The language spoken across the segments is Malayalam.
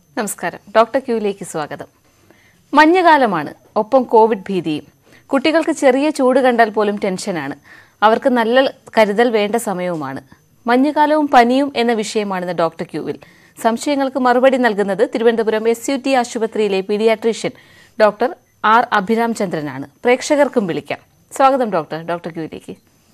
നമസ്കാരം ഡോക്ടർ ക്യൂയിലേക്ക് സ്വാഗതം മഞ്ഞുകാലമാണ് ഒപ്പം കോവിഡ് ഭീതിയും കുട്ടികൾക്ക് ചെറിയ ചൂട് കണ്ടാൽ പോലും ടെൻഷനാണ് അവർക്ക് നല്ല കരുതൽ വേണ്ട സമയവുമാണ് മഞ്ഞുകാലവും പനിയും എന്ന വിഷയമാണിന്ന് ഡോക്ടർ ക്യൂവിൽ സംശയങ്ങൾക്ക് മറുപടി നൽകുന്നത് തിരുവനന്തപുരം എസ് യു ടി ആശുപത്രിയിലെ പീഡിയാട്രീഷ്യൻ ഡോക്ടർ ആർ അഭിരാം ചന്ദ്രനാണ് പ്രേക്ഷകർക്കും വിളിക്കാം സ്വാഗതം ഡോക്ടർ ഡോക്ടർ ക്യൂയിലേക്ക്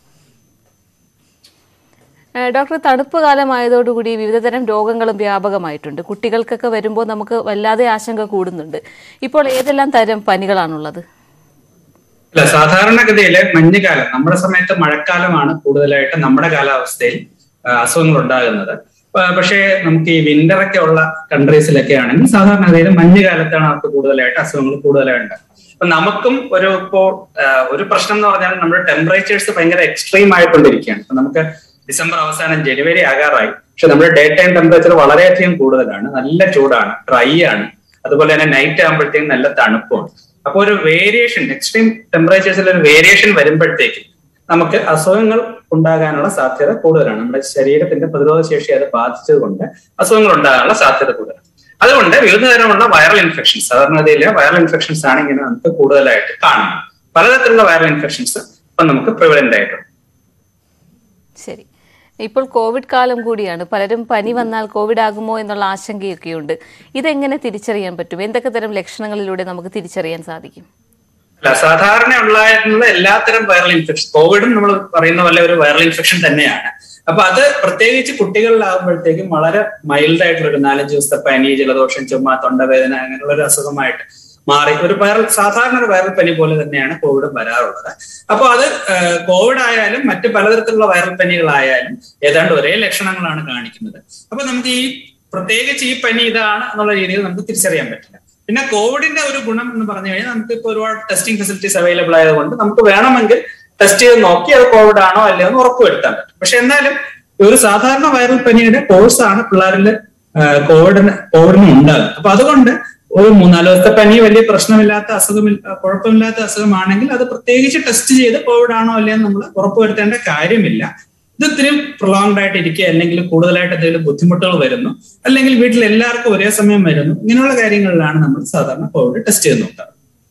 ഏഹ് ഡോക്ടർ തണുപ്പ് കാലമായതോടുകൂടി വിവിധതരം രോഗങ്ങളും വ്യാപകമായിട്ടുണ്ട് കുട്ടികൾക്കൊക്കെ വരുമ്പോൾ നമുക്ക് വല്ലാതെ ആശങ്ക കൂടുന്നുണ്ട് ഇപ്പോൾ ഏതെല്ലാം തരം പനികളാണുള്ളത് അല്ല സാധാരണഗതിയില് മഞ്ഞുകാലം നമ്മുടെ സമയത്ത് മഴക്കാലമാണ് കൂടുതലായിട്ട് നമ്മുടെ കാലാവസ്ഥയിൽ ആ, അസുഖങ്ങൾ ഉണ്ടാകുന്നത് പ- പക്ഷേ നമുക്ക് ഈ വിന്റർ ഒക്കെ ഉള്ള കൺട്രീസിലൊക്കെ ആണെങ്കിൽ സാധാരണഗതിയിൽ മഞ്ഞുകാലത്താണ് അവർക്ക് കൂടുതലായിട്ട് അസുഖങ്ങൾ കൂടുതലായിട്ട് അപ്പൊ നമുക്കും ഒരു ഇപ്പോ ആ, ഒരു പ്രശ്നം എന്ന് പറഞ്ഞാൽ നമ്മുടെ ടെമ്പറേച്ചേഴ്സ് ഭയങ്കര എക്സ്ട്രീം ആയിക്കൊണ്ടിരിക്കുകയാണ് ഇപ്പൊ നമുക്ക് ഡിസംബർ അവസാനം ജനുവരി ആകാറായി പക്ഷെ നമ്മുടെ ഡേ ടൈം ടെമ്പറേച്ചർ വളരെയധികം കൂടുതലാണ് നല്ല ചൂടാണ് ഡ്രൈ ആണ് അതുപോലെ തന്നെ നൈറ്റ് ആകുമ്പോഴത്തേക്കും നല്ല തണുപ്പുമാണ് അപ്പൊ ഒരു വേരിയേഷൻ എക്സ്ട്രീം ടെമ്പറേച്ചേഴ്സിൽ ഒരു വേരിയേഷൻ വരുമ്പോഴത്തേക്ക് നമുക്ക് അസുഖങ്ങൾ ഉണ്ടാകാനുള്ള സാധ്യത കൂടുതലാണ് നമ്മുടെ ശരീരത്തിന്റെ പ്രതിരോധ ശേഷി അത് ബാധിച്ചത് കൊണ്ട് അസുഖങ്ങൾ ഉണ്ടാകാനുള്ള സാധ്യത കൂടുതലാണ് അതുകൊണ്ട് വിവിധ തരമുള്ള വൈറൽ ഇൻഫെക്ഷൻസ് സാധാരണഗതിയിലെ വൈറൽ ഇൻഫെക്ഷൻസ് ആണ് ഇങ്ങനെ നമുക്ക് കൂടുതലായിട്ട് കാണുന്നത് പലതരത്തിലുള്ള വൈറൽ ഇൻഫെക്ഷൻസ് ഇപ്പൊ നമുക്ക് പ്രിവലന്റ് ആയിട്ടുണ്ട് ശരി ഇപ്പോൾ കോവിഡ് കാലം കൂടിയാണ് പലരും പനി വന്നാൽ കോവിഡ് ആകുമോ എന്നുള്ള ആശങ്കയൊക്കെയുണ്ട് ഇതെങ്ങനെ തിരിച്ചറിയാൻ പറ്റും എന്തൊക്കെ തരം ലക്ഷണങ്ങളിലൂടെ നമുക്ക് തിരിച്ചറിയാൻ സാധിക്കും അല്ല സാധാരണ ഉണ്ടായിരുന്നത് എല്ലാത്തരം വൈറൽ ഇൻഫെക്ഷൻ കോവിഡും നമ്മൾ പറയുന്ന പോലെ ഒരു വൈറൽ ഇൻഫെക്ഷൻ തന്നെയാണ് അപ്പൊ അത് പ്രത്യേകിച്ച് കുട്ടികളിലാകുമ്പോഴത്തേക്കും വളരെ മൈൽഡ് ആയിട്ടുള്ള ഒരു നാലഞ്ച് ദിവസത്തെ പനി ജലദോഷം ചുമ തൊണ്ടവേദന അങ്ങനെയുള്ള ഒരു അസുഖമായിട്ട് മാറി ഒരു വൈറൽ സാധാരണ ഒരു വൈറൽ പനി പോലെ തന്നെയാണ് കോവിഡ് വരാറുള്ളത് അപ്പൊ അത് കോവിഡ് ആയാലും മറ്റ് പലതരത്തിലുള്ള വൈറൽ പനികളായാലും ഏതാണ്ട് ഒരേ ലക്ഷണങ്ങളാണ് കാണിക്കുന്നത് അപ്പൊ നമുക്ക് ഈ പ്രത്യേകിച്ച് ഈ പനി ഇതാണ് എന്നുള്ള രീതിയിൽ നമുക്ക് തിരിച്ചറിയാൻ പറ്റില്ല പിന്നെ കോവിഡിന്റെ ഒരു ഗുണം എന്ന് പറഞ്ഞു കഴിഞ്ഞാൽ നമുക്ക് ഇപ്പോൾ ഒരുപാട് ടെസ്റ്റിംഗ് ഫെസിലിറ്റീസ് അവൈലബിൾ ആയതുകൊണ്ട് നമുക്ക് വേണമെങ്കിൽ ടെസ്റ്റ് ചെയ്ത് നോക്കി അത് കോവിഡ് ആണോ അല്ലയോ എന്ന് ഉറപ്പുവരുത്താൻ പറ്റും പക്ഷെ എന്നാലും ഒരു സാധാരണ വൈറൽ പനിയുടെ കോഴ്സാണ് പിള്ളേരിൽ കോവിഡിന് കോവിഡിന് ഉണ്ടാകുന്നത് അപ്പൊ അതുകൊണ്ട് ഒരു മൂന്നാല് ദിവസത്തെ പനി വലിയ പ്രശ്നമില്ലാത്ത അസുഖമില്ല കുഴപ്പമില്ലാത്ത അസുഖമാണെങ്കിൽ അത് പ്രത്യേകിച്ച് ടെസ്റ്റ് ചെയ്ത് കോവിഡ് ആണോ അല്ലയോ നമ്മൾ ഉറപ്പുവരുത്തേണ്ട കാര്യമില്ല ഇത് ഇത്തിരി പ്രൊലോങ്ഡ് ആയിട്ട് ഇരിക്കുക അല്ലെങ്കിൽ കൂടുതലായിട്ട് എന്തെങ്കിലും ബുദ്ധിമുട്ടുകൾ വരുന്നു അല്ലെങ്കിൽ വീട്ടിൽ എല്ലാവർക്കും ഒരേ സമയം വരുന്നു ഇങ്ങനെയുള്ള കാര്യങ്ങളിലാണ് നമ്മൾ സാധാരണ കോവിഡ് ടെസ്റ്റ് ചെയ്ത് നോക്കുക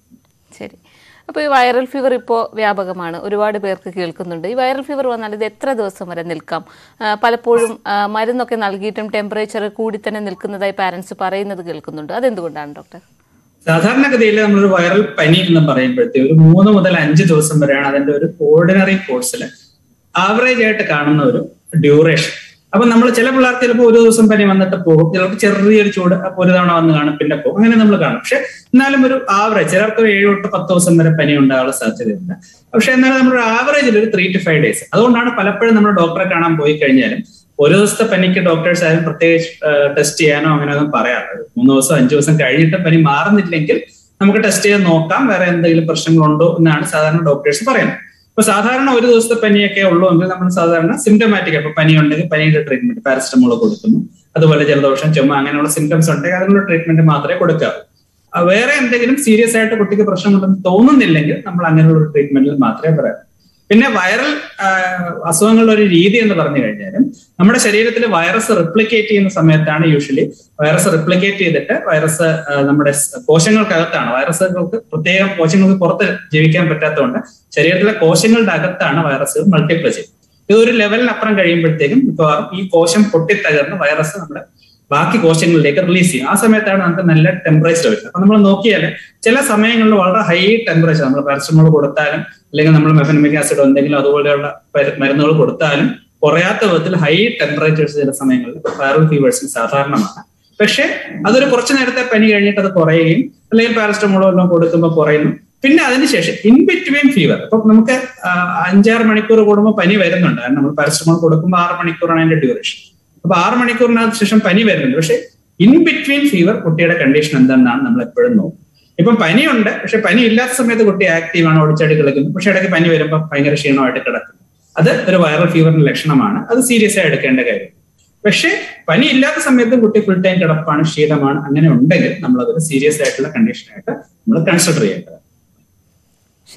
ശരി അപ്പോൾ ഈ വൈറൽ ഫീവർ ഇപ്പോൾ വ്യാപകമാണ് ഒരുപാട് പേർക്ക് കേൾക്കുന്നുണ്ട് ഈ വൈറൽ ഫീവർ വന്നാൽ ഇത് എത്ര ദിവസം വരെ നിൽക്കാം ആ, പലപ്പോഴും ആ, മരുന്നൊക്കെ നൽകിയിട്ടും ടെമ്പറേച്ചർ കൂടി തന്നെ നിൽക്കുന്നതായി പാരൻസ് പറയുന്നത് കേൾക്കുന്നുണ്ട് അതെന്തുകൊണ്ടാണ് ഡോക്ടർ സാധാരണഗതിയിൽ നമ്മളൊരു വൈറൽ പനി എന്ന് പറയുമ്പോഴത്തേക്ക് ഒരു മൂന്ന് മുതൽ അഞ്ച് ദിവസം വരെയാണ് അതിന്റെ ഒരു ഓർഡിനറി കോഴ്സിൽ ആവറേജ് ആയിട്ട് കാണുന്ന ഒരു ഡ്യൂറേഷൻ അപ്പൊ നമ്മൾ ചില പിള്ളേർക്ക് ചിലപ്പോൾ ഒരു ദിവസം പനി വന്നിട്ട് പോകും ചിലർക്ക് ചെറിയൊരു ചൂട് അപ്പൊ ഒരു തവണ വന്ന് കാണും പിന്നെ പോകും അങ്ങനെ നമ്മൾ കാണും പക്ഷെ എന്നാലും ഒരു ആവറേജ് ചിലർക്ക് ഒരു ഏഴ് തൊട്ട് പത്ത് ദിവസം വരെ പനി ഉണ്ടാകാനുള്ള സാധ്യതയുണ്ട് പക്ഷെ എന്നാലും നമ്മുടെ ആവറേജിൽ ഒരു ത്രീ ടു ഫൈവ് ഡേയ്സ് അതുകൊണ്ടാണ് പലപ്പോഴും നമ്മൾ ഡോക്ടറെ കാണാൻ പോയി കഴിഞ്ഞാലും ഒരു ദിവസത്തെ പനിക്ക് ഡോക്ടേഴ്സ് ആയാലും പ്രത്യേകിച്ച് ടെസ്റ്റ് ചെയ്യാനോ അങ്ങനെ ഒന്നും പറയാറ് മൂന്ന് ദിവസം അഞ്ചു ദിവസം കഴിഞ്ഞിട്ട് പനി മാറുന്നില്ലെങ്കിൽ നമുക്ക് ടെസ്റ്റ് ചെയ്ത് നോക്കാം വേറെ എന്തെങ്കിലും പ്രശ്നങ്ങളുണ്ടോ എന്നാണ് സാധാരണ ഡോക്ടേഴ്സ് പറയുന്നത് ഇപ്പൊ സാധാരണ ഒരു ദിവസത്തെ പനിയൊക്കെ ഉള്ളൂ എങ്കിൽ നമ്മൾ സാധാരണ സിംറ്റമാറ്റിക് അപ്പൊ പനി ഉണ്ടെങ്കിൽ പനിയുടെ ട്രീറ്റ്മെന്റ് പാരസ്റ്റമോൾ കൊടുക്കുന്നു അതുപോലെ ജലദോഷം ചുമ അങ്ങനെയുള്ള സിംറ്റംസ് ഉണ്ടെങ്കിൽ അതിനുള്ള ട്രീറ്റ്മെന്റ് മാത്രമേ കൊടുക്കാവൂ ആ, വേറെ എന്തെങ്കിലും സീരിയസ് ആയിട്ട് കുട്ടിക്ക് പ്രശ്നമുണ്ടെന്ന് തോന്നുന്നില്ലെങ്കിൽ നമ്മൾ അങ്ങനെയുള്ള ഒരു ട്രീറ്റ്മെന്റിൽ മാത്രമേ പറയാവൂ പിന്നെ വൈറൽ അസുഖങ്ങളുടെ ഒരു രീതി എന്ന് പറഞ്ഞു കഴിഞ്ഞാൽ നമ്മുടെ ശരീരത്തിൽ വൈറസ് റിപ്ലിക്കേറ്റ് ചെയ്യുന്ന സമയത്താണ് യൂഷ്വലി വൈറസ് റിപ്ലിക്കേറ്റ് ചെയ്തിട്ട് വൈറസ് നമ്മുടെ സ് കോശങ്ങൾക്കകത്താണ് വൈറസുകൾക്ക് പ്രത്യേകം കോശങ്ങൾക്ക് പുറത്ത് ജീവിക്കാൻ പറ്റാത്തതുകൊണ്ട് ശരീരത്തിലെ കോശങ്ങളുടെ അകത്താണ് വൈറസുകൾ മൾട്ടിപ്ലൈ ചെയ്യും ഇത് ഒരു ലെവലിനപ്പുറം കഴിയുമ്പോഴത്തേക്കും മിക്കവാറും ഈ കോശം പൊട്ടിത്തകർന്ന് വൈറസ് നമ്മുടെ ബാക്കി കോശങ്ങളിലേക്ക് റിലീസ് ചെയ്യും ആ സമയത്താണ് നമുക്ക് നല്ല ടെമ്പറേച്ചർ വരുന്നത് അപ്പൊ നമ്മൾ നോക്കിയാൽ ചില സമയങ്ങളിൽ വളരെ ഹൈ ടെമ്പറേച്ചർ നമ്മൾ പാരസ്റ്റമോൾ കൊടുത്താലും അല്ലെങ്കിൽ നമ്മൾ മെഫനമിക് ആസിഡോ എന്തെങ്കിലും അതുപോലെയുള്ള പര- മരുന്നുകൾ കൊടുത്താലും കുറയാത്ത വിധത്തിൽ ഹൈ ടെമ്പറേച്ചേഴ്സ് ചില സമയങ്ങളിൽ വൈറൽ ഫീവേഴ്സിന് സാധാരണമാണ് പക്ഷെ അതൊരു കുറച്ചു നേരത്തെ പനി കഴിഞ്ഞിട്ട് അത് കുറയുകയും അല്ലെങ്കിൽ പാരസ്റ്റമോളോ എല്ലാം കൊടുക്കുമ്പോൾ കുറയുന്നു പിന്നെ അതിനുശേഷം ഇൻ ബിറ്റ്വീൻ ഫീവർ ഇപ്പൊ നമുക്ക് ആ, അഞ്ചാറ് മണിക്കൂർ കൂടുമ്പോൾ പനി വരുന്നുണ്ട് കാരണം നമ്മൾ പാരസ്റ്റമോൾ കൊടുക്കുമ്പോൾ ആറ് മണിക്കൂറാണ് അതിന്റെ ഡ്യൂറേഷൻ അപ്പൊ ആറ് മണിക്കൂറിനകത്ത് ശേഷം പനി വരുന്നുണ്ട് പക്ഷെ ഇൻ ബിറ്റ്വീൻ ഫീവർ കുട്ടിയുടെ കണ്ടീഷൻ എന്താണെന്നാണ് നമ്മൾ എപ്പോഴും നോക്കും ഇപ്പം പനിയുണ്ട് പക്ഷെ പനി ഇല്ലാത്ത സമയത്ത് കുട്ടി ആക്റ്റീവ് ആണ് ഓടിച്ചാടി കളിക്കുന്നു പക്ഷെ ഇടയ്ക്ക് പനി വരുമ്പോൾ ഭയങ്കര ക്ഷീണമായിട്ട് കിടക്കുന്നു അത് ഒരു വൈറൽ ഫീവറിന്റെ ലക്ഷണമാണ് അത് സീരിയസ് ആയി എടുക്കേണ്ട കാര്യം പക്ഷെ പനി ഇല്ലാത്ത സമയത്ത് കുട്ടി ഫുൾ ടൈം കിടപ്പാണ് ക്ഷീണമാണ് അങ്ങനെ ഉണ്ടെങ്കിൽ നമ്മൾ അതൊരു സീരിയസ് ആയിട്ടുള്ള കണ്ടീഷനായിട്ട് നമ്മൾ കൺസിഡർ ചെയ്യേണ്ടത് ശരി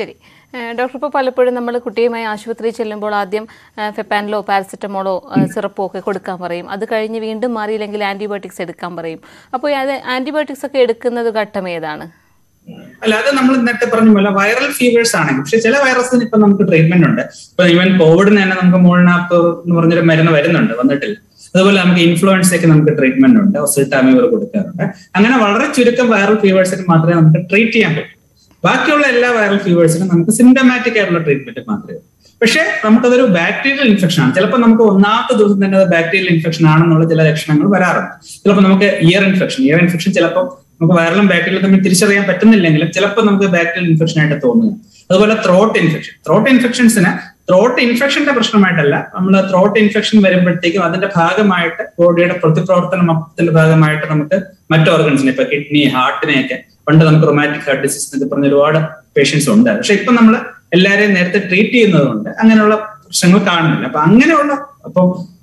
ഏഹ് ഡോക്ടർ ഇപ്പോൾ പലപ്പോഴും നമ്മൾ കുട്ടിയുമായി ആശുപത്രിയിൽ ചെല്ലുമ്പോൾ ആദ്യം ഏഹ് ഫെപ്പാനിലോ പാരസെറ്റമോളോ ഏഹ് സിറപ്പോ ഒക്കെ കൊടുക്കാൻ പറയും അത് കഴിഞ്ഞ് വീണ്ടും മാറിയില്ലെങ്കിൽ ആൻറ്റിബയോട്ടിക്സ് എടുക്കാൻ പറയും അപ്പോൾ അത് ആൻറ്റിബയോട്ടിക്സ് ഒക്കെ എടുക്കുന്നത് ഘട്ടം ഏതാണ് അല്ല അത് നമ്മൾ നേരത്തെ പറഞ്ഞ പോലെ വൈറൽ ഫീവേഴ്സ് ആണെങ്കിൽ പക്ഷെ ചില വൈറസിന് ഇപ്പൊ നമുക്ക് ട്രീറ്റ്മെന്റ് ഉണ്ട് ഇപ്പൊ ഈവൻ കോവിഡിന് തന്നെ നമുക്ക് മോളിനാപ്പ് എന്ന് പറഞ്ഞൊരു മരുന്ന് വരുന്നുണ്ട് വന്നിട്ടില്ല അതുപോലെ നമുക്ക് ഇൻഫ്ലുവൻസ് ഒക്കെ നമുക്ക് ട്രീറ്റ്മെന്റ് ഉണ്ട് ഒസിൽട്ടാമിവർ കൊടുക്കാറുണ്ട് അങ്ങനെ വളരെ ചുരുക്കം വൈറൽ ഫീവേഴ്സിന് മാത്രമേ നമുക്ക് ട്രീറ്റ് ചെയ്യാൻ പറ്റൂ ബാക്കിയുള്ള എല്ലാ വൈറൽ ഫീവേഴ്സിനും നമുക്ക് സിംറ്റമാറ്റിക് ആയിട്ടുള്ള ട്രീറ്റ്മെന്റ് മാത്രമേ ഉള്ളൂ പക്ഷേ നമുക്കതൊരു ബാക്ടീരിയൽ ഇൻഫെക്ഷൻ ആണ് ചിലപ്പോൾ നമുക്ക് ഒന്നാമത്തെ ദിവസം തന്നെ അത് ബാക്ടീരിയൽ ഇൻഫെക്ഷൻ ആണെന്നുള്ള ചില ലക്ഷണങ്ങൾ വരാറുണ്ട് ചിലപ്പോൾ നമുക്ക് ഇയർ ഇൻഫെക്ഷൻ ഇയർ ഇൻഫെക്ഷൻ ചിലപ്പോൾ നമുക്ക് വൈറലും ബാക്ടീരിയലും തമ്മിൽ തിരിച്ചറിയാൻ പറ്റുന്നില്ലെങ്കിലും ചിലപ്പോൾ നമുക്ക് ബാക്ടീരിയൽ ഇൻഫെക്ഷൻ ആയിട്ട് തോന്നുക അതുപോലെ ത്രോട്ട് ഇൻഫെക്ഷൻ ത്രോട്ട് ഇൻഫെക്ഷൻസിന് ത്രോട്ട് ഇൻഫെക്ഷന്റെ പ്രശ്നമായിട്ടല്ല നമ്മൾ ത്രോട്ട് ഇൻഫെക്ഷൻ വരുമ്പോഴത്തേക്കും അതിന്റെ ഭാഗമായിട്ട് ബോഡിയുടെ പ്രതിപ്രവർത്തനത്തിന്റെ ഭാഗമായിട്ട് നമുക്ക് മറ്റു ഓർഗൻസിനെ ഇപ്പൊ കിഡ്നി ഹാർട്ടിനെയൊക്കെ പണ്ട് നമുക്ക് റൊമാറ്റിക് ഹാർട്ട് ഡിസീസ് എന്നൊക്കെ പറഞ്ഞ ഒരുപാട് പേഷ്യൻസ് ഉണ്ട് പക്ഷെ ഇപ്പൊ നമ്മൾ എല്ലാവരെയും നേരത്തെ ട്രീറ്റ് ചെയ്യുന്നത് കൊണ്ട് അങ്ങനെയുള്ള പ്രശ്നങ്ങൾ കാണുന്നില്ല അപ്പൊ അങ്ങനെയുള്ള അപ്പൊ